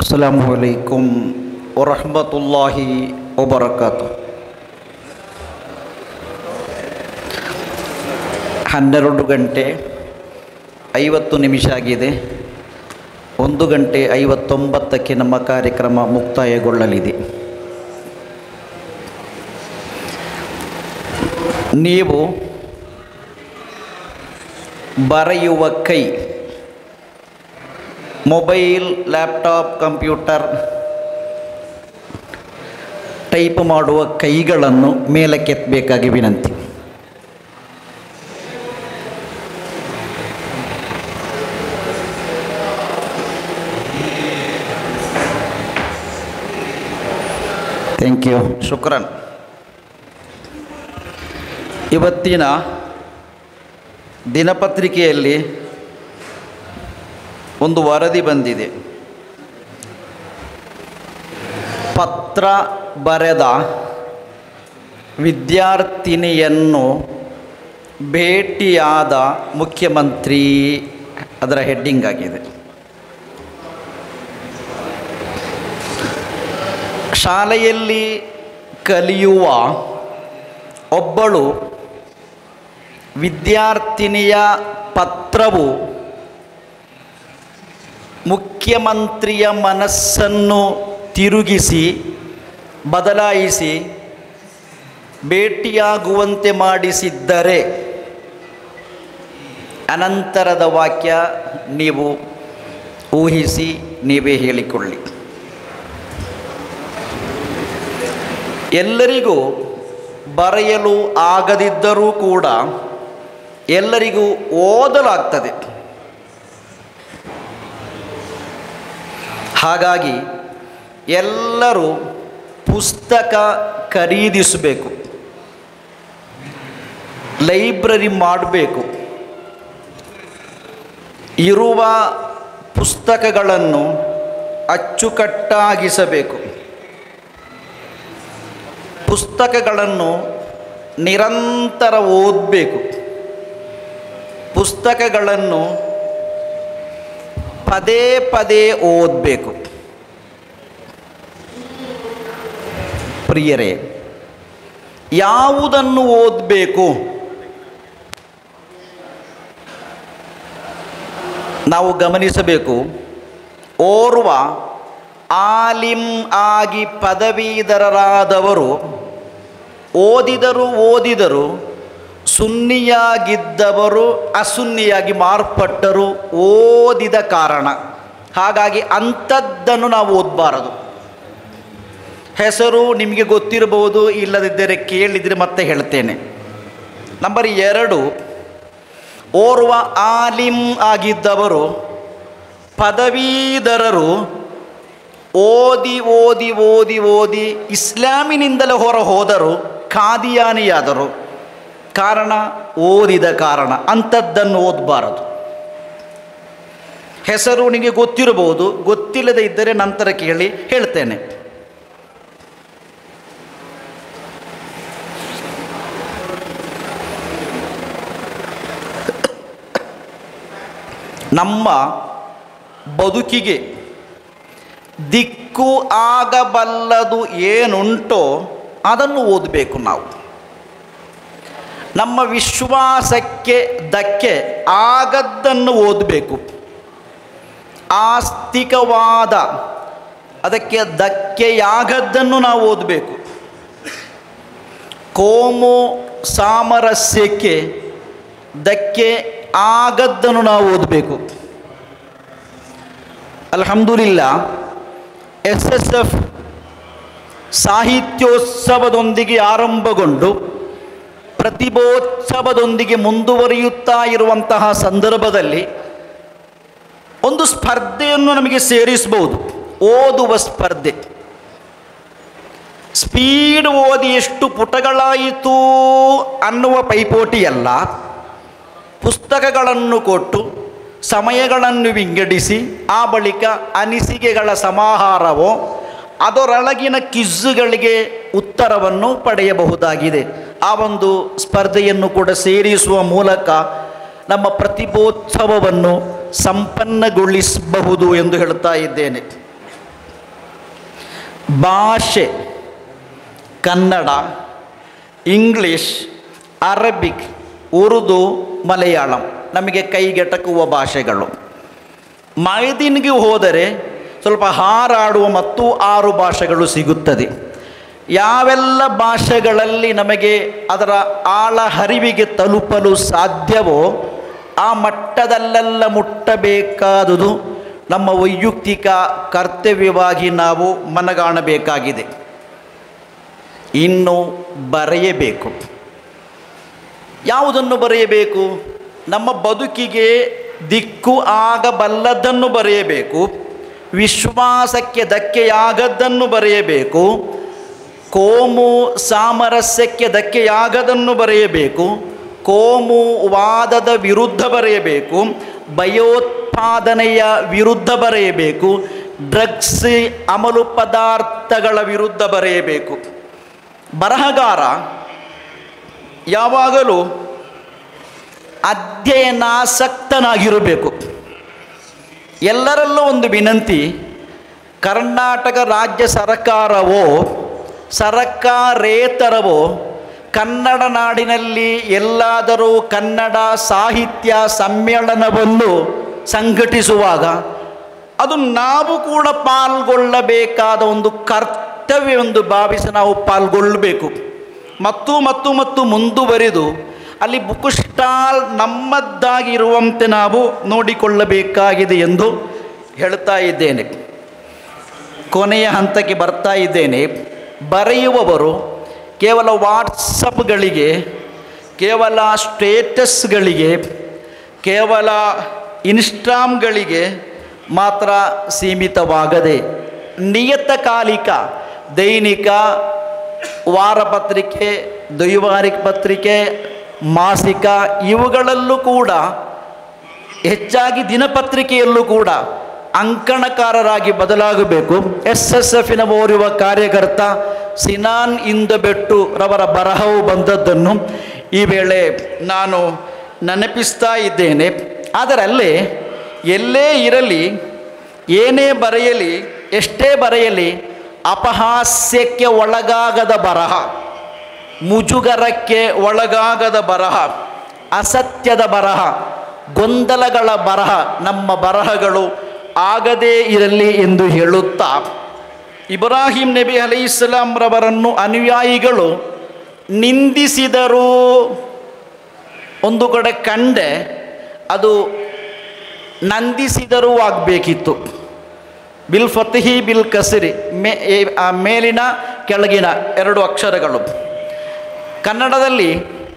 ಅಸ್ಸಲಾಮು ಅಲೈಕುಂ ವರಹಮತುಲ್ಲಾಹಿ ವಬರಕಾತು ಹನ್ನೆರಡು ಗಂಟೆ ಐವತ್ತು ನಿಮಿಷ ಆಗಿದೆ ಒಂದು ಗಂಟೆ ಐವತ್ತೊಂಬತ್ತಕ್ಕೆ ನಮ್ಮ ಕಾರ್ಯಕ್ರಮ ಮುಕ್ತಾಯಗೊಳ್ಳಲಿದೆ ನೀವು ಬರೆಯುವ ಕೈ ಮೊಬೈಲ್ ಲ್ಯಾಪ್ಟಾಪ್ ಕಂಪ್ಯೂಟರ್ ಟೈಪ್ ಮಾಡುವ ಕೈಗಳನ್ನು ಮೇಲಕ್ಕೆತ್ತಬೇಕಾಗಿ ವಿನಂತಿ ಥ್ಯಾಂಕ್ ಯು ಶುಕ್ರನ್ ಇವತ್ತಿನ ದಿನಪತ್ರಿಕೆಯಲ್ಲಿ ಒಂದು ವರದಿ ಬಂದಿದೆ ಪತ್ರ ಬರೆದ ವಿದ್ಯಾರ್ಥಿನಿಯನ್ನು ಭೇಟಿಯಾದ ಮುಖ್ಯಮಂತ್ರಿ ಅದರ ಹೆಡ್ಡಿಂಗ್ ಆಗಿದೆ ಶಾಲೆಯಲ್ಲಿ ಕಲಿಯುವ ಒಬ್ಬಳು ವಿದ್ಯಾರ್ಥಿನಿಯ ಪತ್ರವು ಮುಖ್ಯಮಂತ್ರಿಯ ಮನಸ್ಸನ್ನು ತಿರುಗಿಸಿ ಬದಲಾಯಿಸಿ ಭೇಟಿಯಾಗುವಂತೆ ಮಾಡಿಸಿದ್ದರೆ ಅನಂತರದ ವಾಕ್ಯ ನೀವು ಊಹಿಸಿ ನೀವೇ ಹೇಳಿಕೊಳ್ಳಿ ಎಲ್ಲರಿಗೂ ಬರೆಯಲು ಆಗದಿದ್ದರೂ ಕೂಡ ಎಲ್ಲರಿಗೂ ಓದಲಾಗ್ತದೆ ಹಾಗಾಗಿ ಎಲ್ಲರೂ ಪುಸ್ತಕ ಖರೀದಿಸಬೇಕು ಲೈಬ್ರರಿ ಮಾಡಬೇಕು ಇರುವ ಪುಸ್ತಕಗಳನ್ನು ಅಚ್ಚುಕಟ್ಟಾಗಿಸಬೇಕು ಪುಸ್ತಕಗಳನ್ನು ನಿರಂತರ ಓದಬೇಕು ಪುಸ್ತಕಗಳನ್ನು ಪದೇ ಪದೇ ಓದಬೇಕು ಪ್ರಿಯರೇ ಯಾವುದನ್ನು ಓದಬೇಕು ನಾವು ಗಮನಿಸಬೇಕು ಓರ್ವ ಆಲಿಂ ಆಗಿ ಪದವೀಧರರಾದವರು ಓದಿದರು ಓದಿದರು ಸುನ್ನಿಯಾಗಿದ್ದವರು ಅಸುನ್ನಿಯಾಗಿ ಮಾರ್ಪಟ್ಟರು ಓದಿದ ಕಾರಣ ಹಾಗಾಗಿ ಅಂಥದ್ದನ್ನು ನಾವು ಓದಬಾರದು ಹೆಸರು ನಿಮಗೆ ಗೊತ್ತಿರಬಹುದು ಇಲ್ಲದಿದ್ದರೆ ಕೇಳಿದರೆ ಮತ್ತೆ ಹೇಳ್ತೇನೆ ನಂಬರ್ ಎರಡು ಓರ್ವ ಆಲಿಂ ಆಗಿದ್ದವರು ಪದವೀಧರರು ಓದಿ ಓದಿ ಓದಿ ಓದಿ ಇಸ್ಲಾಮಿನಿಂದಲೇ ಹೊರ ಹೋದರು ಖಾದಿಯಾನಿಯಾದರು ಕಾರಣ ಓದಿದ ಕಾರಣ ಅಂಥದ್ದನ್ನು ಓದಬಾರದು ಹೆಸರು ನಿಮಗೆ ಗೊತ್ತಿರಬಹುದು ಗೊತ್ತಿಲ್ಲದೆ ಇದ್ದರೆ ನಂತರ ಕೇಳಿ ಹೇಳ್ತೇನೆ ನಮ್ಮ ಬದುಕಿಗೆ ದಿಕ್ಕು ಆಗಬಲ್ಲದು ಏನುಂಟೋ ಅದನ್ನು ಓದಬೇಕು ನಾವು ನಮ್ಮ ವಿಶ್ವಾಸಕ್ಕೆ ಧಕ್ಕೆ ಆಗದ್ದನ್ನು ಓದಬೇಕು ಆಸ್ತಿಕವಾದ ಅದಕ್ಕೆ ಧಕ್ಕೆಯಾಗದ್ದನ್ನು ನಾವು ಓದಬೇಕು ಕೋಮು ಸಾಮರಸ್ಯಕ್ಕೆ ಧಕ್ಕೆ ಆಗದ್ದನ್ನು ನಾವು ಓದಬೇಕು ಅಲ್ಹಮ್ದುಲಿಲ್ಲ ಎಸ್ ಎಸ್ ಎಫ್ ಸಾಹಿತ್ಯೋತ್ಸವದೊಂದಿಗೆ ಆರಂಭಗೊಂಡು ಪ್ರತಿಭೋತ್ಸವದೊಂದಿಗೆ ಮುಂದುವರಿಯುತ್ತಾ ಇರುವಂತಹ ಸಂದರ್ಭದಲ್ಲಿ ಒಂದು ಸ್ಪರ್ಧೆಯನ್ನು ನಮಗೆ ಸೇರಿಸಬಹುದು ಓದುವ ಸ್ಪರ್ಧೆ ಸ್ಪೀಡ್ ಓದಿ ಎಷ್ಟು ಪುಟಗಳಾಯಿತು ಅನ್ನುವ ಪೈಪೋಟಿಯಲ್ಲ ಪುಸ್ತಕಗಳನ್ನು ಕೊಟ್ಟು ಸಮಯಗಳನ್ನು ವಿಂಗಡಿಸಿ ಆ ಬಳಿಕ ಅನಿಸಿಕೆಗಳ ಸಮಾಹಾರವೋ ಅದರೊಳಗಿನ ಕಿಜ್ಜುಗಳಿಗೆ ಉತ್ತರವನ್ನು ಪಡೆಯಬಹುದಾಗಿದೆ ಆ ಒಂದು ಸ್ಪರ್ಧೆಯನ್ನು ಕೂಡ ಸೇರಿಸುವ ಮೂಲಕ ನಮ್ಮ ಪ್ರತಿಭೋತ್ಸವವನ್ನು ಸಂಪನ್ನಗೊಳಿಸಬಹುದು ಎಂದು ಹೇಳ್ತಾ ಇದ್ದೇನೆ ಭಾಷೆ ಕನ್ನಡ ಇಂಗ್ಲೀಷ್ ಅರಬಿಕ್ ಉರ್ದು ಮಲಯಾಳಂ ನಮಗೆ ಕೈಗೆಟಕುವ ಭಾಷೆಗಳು ಮೈದಿನ್ಗೆ ಹೋದರೆ ಸ್ವಲ್ಪ ಹಾರಾಡುವ ಮತ್ತು ಆರು ಭಾಷೆಗಳು ಸಿಗುತ್ತದೆ ಯಾವೆಲ್ಲ ಭಾಷೆಗಳಲ್ಲಿ ನಮಗೆ ಅದರ ಆಳ ಹರಿವಿಗೆ ತಲುಪಲು ಸಾಧ್ಯವೋ ಆ ಮಟ್ಟದಲ್ಲೆಲ್ಲ ಮುಟ್ಟಬೇಕಾದುದು ನಮ್ಮ ವೈಯಕ್ತಿಕ ಕರ್ತವ್ಯವಾಗಿ ನಾವು ಮನಗಾಣಬೇಕಾಗಿದೆ ಇನ್ನು ಬರೆಯಬೇಕು ಯಾವುದನ್ನು ಬರೆಯಬೇಕು ನಮ್ಮ ಬದುಕಿಗೆ ದಿಕ್ಕು ಆಗಬಲ್ಲದನ್ನು ಬರೆಯಬೇಕು ವಿಶ್ವಾಸಕ್ಕೆ ಧಕ್ಕೆಯಾಗದ್ದನ್ನು ಬರೆಯಬೇಕು ಕೋಮು ಸಾಮರಸ್ಯಕ್ಕೆ ಧಕ್ಕೆಯಾಗದನ್ನು ಬರೆಯಬೇಕು ಕೋಮು ವಾದದ ವಿರುದ್ಧ ಬರೆಯಬೇಕು ಭಯೋತ್ಪಾದನೆಯ ವಿರುದ್ಧ ಬರೆಯಬೇಕು ಡ್ರಗ್ಸ್ ಅಮಲು ಪದಾರ್ಥಗಳ ವಿರುದ್ಧ ಬರೆಯಬೇಕು ಬರಹಗಾರ ಯಾವಾಗಲೂ ಅಧ್ಯಯನಾಸಕ್ತನಾಗಿರಬೇಕು ಎಲ್ಲರಲ್ಲೂ ಒಂದು ವಿನಂತಿ ಕರ್ನಾಟಕ ರಾಜ್ಯ ಸರ್ಕಾರವೋ ಸರ್ಕಾರೇತರವೋ ಕನ್ನಡ ನಾಡಿನಲ್ಲಿ ಎಲ್ಲಾದರೂ ಕನ್ನಡ ಸಾಹಿತ್ಯ ಸಮ್ಮೇಳನವನ್ನು ಸಂಘಟಿಸುವಾಗ ಅದು ನಾವು ಕೂಡ ಪಾಲ್ಗೊಳ್ಳಬೇಕಾದ ಒಂದು ಕರ್ತವ್ಯವೆಂದು ಭಾವಿಸಿ ನಾವು ಪಾಲ್ಗೊಳ್ಳಬೇಕು ಮತ್ತು ಮತ್ತು ಮತ್ತು ಮುಂದುವರಿದು ಅಲ್ಲಿ ಬುಕ್ ಸ್ಟಾಲ್ ನಮ್ಮದ್ದಾಗಿರುವಂತೆ ನಾವು ನೋಡಿಕೊಳ್ಳಬೇಕಾಗಿದೆ ಎಂದು ಹೇಳ್ತಾ ಇದ್ದೇನೆ ಕೊನೆಯ ಹಂತಕ್ಕೆ ಬರ್ತಾ ಇದ್ದೇನೆ ಬರೆಯುವವರು ಕೇವಲ ವಾಟ್ಸಪ್ಗಳಿಗೆ ಕೇವಲ ಸ್ಟೇಟಸ್ಗಳಿಗೆ ಕೇವಲ ಇನ್ಸ್ಟಾಮ್ಗಳಿಗೆ ಮಾತ್ರ ಸೀಮಿತವಾಗದೆ ನಿಯತಕಾಲಿಕ ದೈನಿಕ ವಾರಪತ್ರಿಕೆ ದ್ವೈವಾರಿಕ ಪತ್ರಿಕೆ ಮಾಸಿಕ ಇವುಗಳಲ್ಲೂ ಕೂಡ ಹೆಚ್ಚಾಗಿ ದಿನಪತ್ರಿಕೆಯಲ್ಲೂ ಕೂಡ ಅಂಕಣಕಾರರಾಗಿ ಬದಲಾಗಬೇಕು ಎಸ್ ಎಸ್ ಎಫಿನ ಓರ್ವ ಕಾರ್ಯಕರ್ತ ಸಿನಾನ್ ಇಂದಬೆಟ್ಟು ರವರ ಬರಹವು ಬಂದದ್ದನ್ನು ಈ ವೇಳೆ ನಾನು ನೆನಪಿಸ್ತಾ ಇದ್ದೇನೆ ಅದರಲ್ಲಿ ಎಲ್ಲೇ ಇರಲಿ ಏನೇ ಬರೆಯಲಿ ಎಷ್ಟೇ ಬರೆಯಲಿ ಅಪಹಾಸ್ಯಕ್ಕೆ ಒಳಗಾಗದ ಬರಹ ಮುಜುಗರಕ್ಕೆ ಒಳಗಾಗದ ಬರಹ ಅಸತ್ಯದ ಬರಹ ಗೊಂದಲಗಳ ಬರಹ ನಮ್ಮ ಬರಹಗಳು ಆಗದೇ ಇರಲಿ ಎಂದು ಹೇಳುತ್ತಾ ಇಬ್ರಾಹಿಂ ನಬಿ ಅಲೈ ಇಸ್ಲಾಂರವರನ್ನು ಅನುಯಾಯಿಗಳು ನಿಂದಿಸಿದರೂ ಒಂದು ಕಡೆ ಕಂಡೆ ಅದು ನಂದಿಸಿದರೂ ಆಗಬೇಕಿತ್ತು ಬಿಲ್ ಫತಿಹಿ ಬಿಲ್ ಕಸಿರಿ ಮೇ ಏ- ಆ ಮೇಲಿನ ಕೆಳಗಿನ ಎರಡು ಅಕ್ಷರಗಳು ಕನ್ನಡದಲ್ಲಿ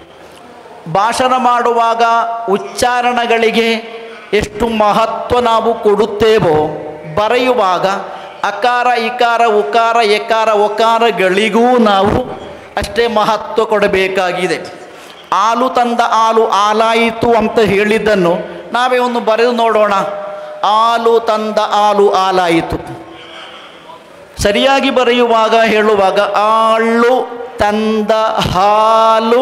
ಭಾಷಣ ಮಾಡುವಾಗ ಉಚ್ಚಾರಣಗಳಿಗೆ ಎಷ್ಟು ಮಹತ್ವ ನಾವು ಕೊಡುತ್ತೇವೋ ಬರೆಯುವಾಗ ಅಕಾರ ಇಕಾರ ಉಕಾರ ಎಕಾರ ಒಕಾರಗಳಿಗೂ ನಾವು ಅಷ್ಟೇ ಮಹತ್ವ ಕೊಡಬೇಕಾಗಿದೆ ಹಾಲು ತಂದ ಹಾಲು ಹಾಲಾಯಿತು ಅಂತ ಹೇಳಿದ್ದನ್ನು ನಾವೇ ಒಂದು ಬರೆದು ನೋಡೋಣ ಹಾಲು ತಂದ ಹಾಲು ಹಾಲಾಯಿತು ಸರಿಯಾಗಿ ಬರೆಯುವಾಗ ಹೇಳುವಾಗ ಆಳು ತಂದ ಹಾಲು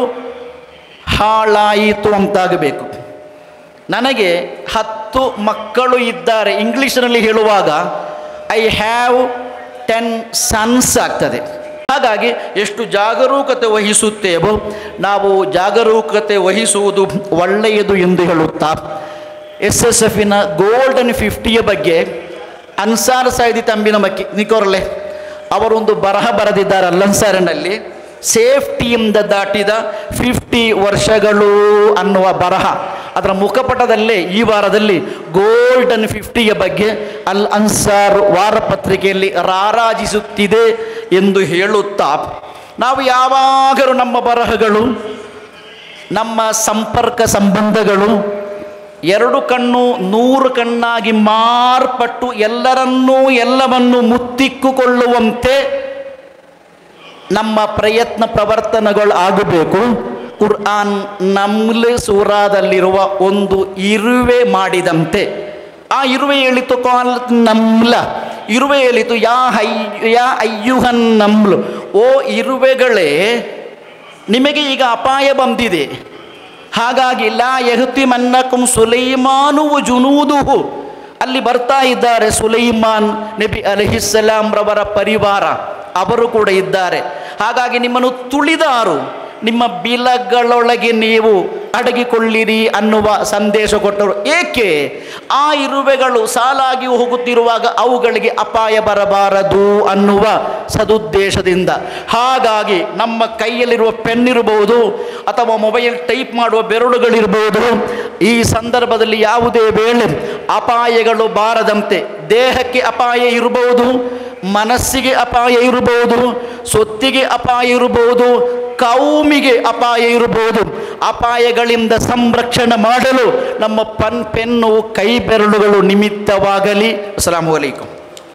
ಹಾಳಾಯಿತು ಅಂತಾಗಬೇಕು ನನಗೆ ಹತ್ತು ಮಕ್ಕಳು ಇದ್ದಾರೆ ಇಂಗ್ಲೀಷ್ನಲ್ಲಿ ಹೇಳುವಾಗ ಐ ಹ್ಯಾವ್ ಟೆನ್ ಸನ್ಸ್ ಆಗ್ತದೆ ಹಾಗಾಗಿ ಎಷ್ಟು ಜಾಗರೂಕತೆ ವಹಿಸುತ್ತೇವೋ ನಾವು ಜಾಗರೂಕತೆ ವಹಿಸುವುದು ಒಳ್ಳೆಯದು ಎಂದು ಹೇಳುತ್ತಾ ಎಸ್ ಎಸ್ ಎಫಿನ ಗೋಲ್ಡನ್ ಫಿಫ್ಟಿಯ ಬಗ್ಗೆ ಅನ್ಸಾರ್ ಸೈದಿ ತಂಬಿನ ಮಕ್ಕಿ ನಿಕೋರ್ಲೆ ಅವರೊಂದು ಬರಹ ಬರೆದಿದ್ದಾರೆ ಅಲ್ಲನ್ಸಾರಿನಲ್ಲಿ ಸೇಫ್ಟಿಯಿಂದ ದಾಟಿದ ಫಿಫ್ಟಿ ವರ್ಷಗಳು ಅನ್ನುವ ಬರಹ ಅದರ ಮುಖಪಟದಲ್ಲೇ ಈ ವಾರದಲ್ಲಿ ಗೋಲ್ಡನ್ ಫಿಫ್ಟಿಯ ಬಗ್ಗೆ ಅಲ್ ಅನ್ಸಾರ್ ವಾರಪತ್ರಿಕೆಯಲ್ಲಿ ರಾರಾಜಿಸುತ್ತಿದೆ ಎಂದು ಹೇಳುತ್ತಾ ನಾವು ಯಾವಾಗಲೂ ನಮ್ಮ ಬರಹಗಳು ನಮ್ಮ ಸಂಪರ್ಕ ಸಂಬಂಧಗಳು ಎರಡು ಕಣ್ಣು ನೂರು ಕಣ್ಣಾಗಿ ಮಾರ್ಪಟ್ಟು ಎಲ್ಲರನ್ನೂ ಎಲ್ಲವನ್ನೂ ಮುತ್ತಿಕ್ಕುಕೊಳ್ಳುವಂತೆ ನಮ್ಮ ಪ್ರಯತ್ನ ಪ್ರವರ್ತನಗಳು ಆಗಬೇಕು ಕುರ್ಆನ್ ನಮ್ಲೆ ಸೂರಾದಲ್ಲಿರುವ ಒಂದು ಇರುವೆ ಮಾಡಿದಂತೆ ಆ ಇರುವೆ ಹೇಳಿತು ಕಾಲ್ ನಮ್ಲ ಇರುವೆ ಹೇಳಿತು ಯಾ ಹೈ ಯಾ ಅಯ್ಯುಹನ್ ನಮ್ಲು ಓ ಇರುವೆಗಳೇ ನಿಮಗೆ ಈಗ ಅಪಾಯ ಬಂದಿದೆ ಹಾಗಾಗಿ ಲಾ ಯಹತಿ ಮನ್ನಕುಂ ಸುಲೈಮಾನು ಜುನೂದುಹು ಅಲ್ಲಿ ಬರ್ತಾ ಇದ್ದಾರೆ ಸುಲೈಮಾನ್ ನಬಿ ಅಲಹಿಸ್ಸಲಾಂ ರವರ ಪರಿವಾರ ಅವರು ಕೂಡ ಇದ್ದಾರೆ ಹಾಗಾಗಿ ನಿಮ್ಮನ್ನು ತುಳಿದಾರು ನಿಮ್ಮ ಬಿಲಗಳೊಳಗೆ ನೀವು ಅಡಗಿಕೊಳ್ಳಿರಿ ಅನ್ನುವ ಸಂದೇಶ ಕೊಟ್ಟರು ಏಕೆ ಆ ಇರುವೆಗಳು ಸಾಲಾಗಿ ಹೋಗುತ್ತಿರುವಾಗ ಅವುಗಳಿಗೆ ಅಪಾಯ ಬರಬಾರದು ಅನ್ನುವ ಸದುದ್ದೇಶದಿಂದ ಹಾಗಾಗಿ ನಮ್ಮ ಕೈಯಲ್ಲಿರುವ ಪೆನ್ ಇರಬಹುದು ಅಥವಾ ಮೊಬೈಲ್ ಟೈಪ್ ಮಾಡುವ ಬೆರಳುಗಳಿರ್ಬೋದು ಈ ಸಂದರ್ಭದಲ್ಲಿ ಯಾವುದೇ ವೇಳೆ ಅಪಾಯಗಳು ಬಾರದಂತೆ ದೇಹಕ್ಕೆ ಅಪಾಯ ಇರಬಹುದು ಮನಸ್ಸಿಗೆ ಅಪಾಯ ಇರಬಹುದು ಸೊತ್ತಿಗೆ ಅಪಾಯ ಇರಬಹುದು ಕೌಮಿಗೆ ಅಪಾಯ ಇರಬಹುದು ಅಪಾಯಗಳಿಂದ ಸಂರಕ್ಷಣೆ ಮಾಡಲು ನಮ್ಮ ಪನ್ ಪೆನ್ನು ಕೈ ಬೆರಳುಗಳು ನಿಮಿತ್ತವಾಗಲಿ ಅಸ್ಸಲಾಮು ಅಲೈಕುಂ